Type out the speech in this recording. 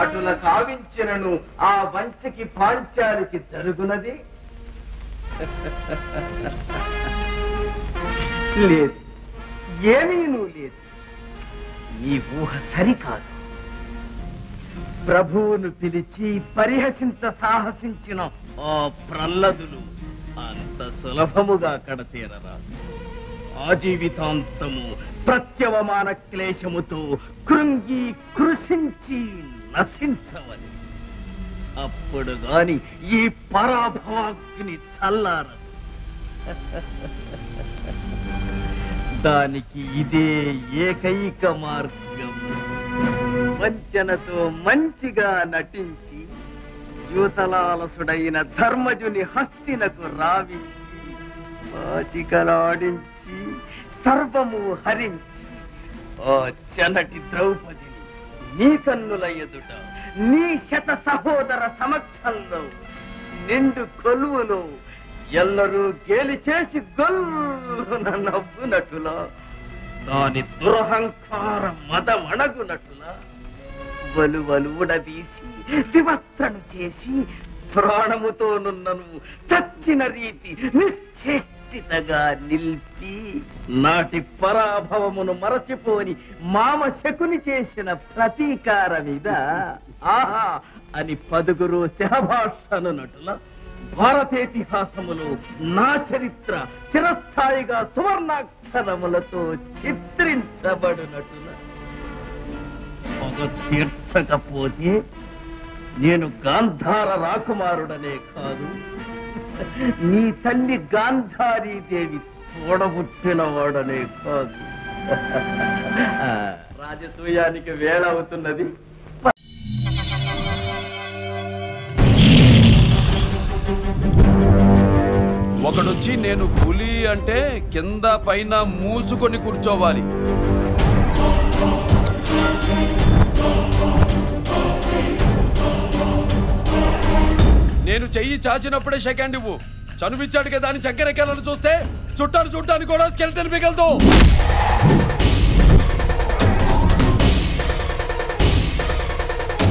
అటుల కావించినను ఆ వంచకి పాంచాలికి జరుగునది లేదు ఏమీనూ లేదు నీ ఊహ సరికాదు ప్రభువును పిలిచి పరిహసించ సాహసించిన ఆ ప్రల్లదులు అంత సులభముగా కడతీరరాదు ఆ జీవితాంతము ప్రత్యవమాన క్లేశముతో కృంగి కృషించి నశించవని అప్పుడు గాని ఈ పరాభవాగ్ని చల్లారదు దానికి ఇదే ఏకైక మార్గం వంచనతో మంచిగా నటించి యూతలాలసుడైన ధర్మజుని హస్తినకు రావించి పాచికలాడించి సర్వము హరించి ఆ చనటి ద్రౌపదిని నీ కన్నుల ఎదుట నీ శత సహోదర సమక్షంలో నిండు కొలువులో ఎల్లరూ గేలి చేసి గొల్లున నవ్వునటులా దాని దురహంకార మదమణగునటులా వలువలు ఉడదీసి వివస్త్రను చేసి ప్రాణముతో నున్నను చచ్చిన రీతి నిశ్చేష్టితగా నిలిపి నాటి పరాభవమును మరచిపోని మామ శకుని చేసిన ప్రతీకారమిద ఆహా అని పదుగురు శహభాషనునటుల భారతేతిహాసములో నా చరిత్ర చిరస్థాయిగా సువర్ణాక్షరములతో చిత్రించబడినట్టున పొగ తీర్చకపోతే నేను గాంధార రాకుమారుడనే కాదు నీ తల్లి గాంధారీదేవి తోడబుట్టిన వాడనే కాదు రాజసూయానికి వేళ అవుతున్నది ఒకడొచ్చి నేను పులి అంటే కింద పైన మూసుకొని కూర్చోవాలి నేను చెయ్యి చాచినప్పుడే సెకండ్ ఇవ్వు చనువిచ్చాడు కదా అని చక్కెరెక్కాలని చూస్తే చుట్టాను చుట్టాను కూడా స్కెల్టన్ మిగలదు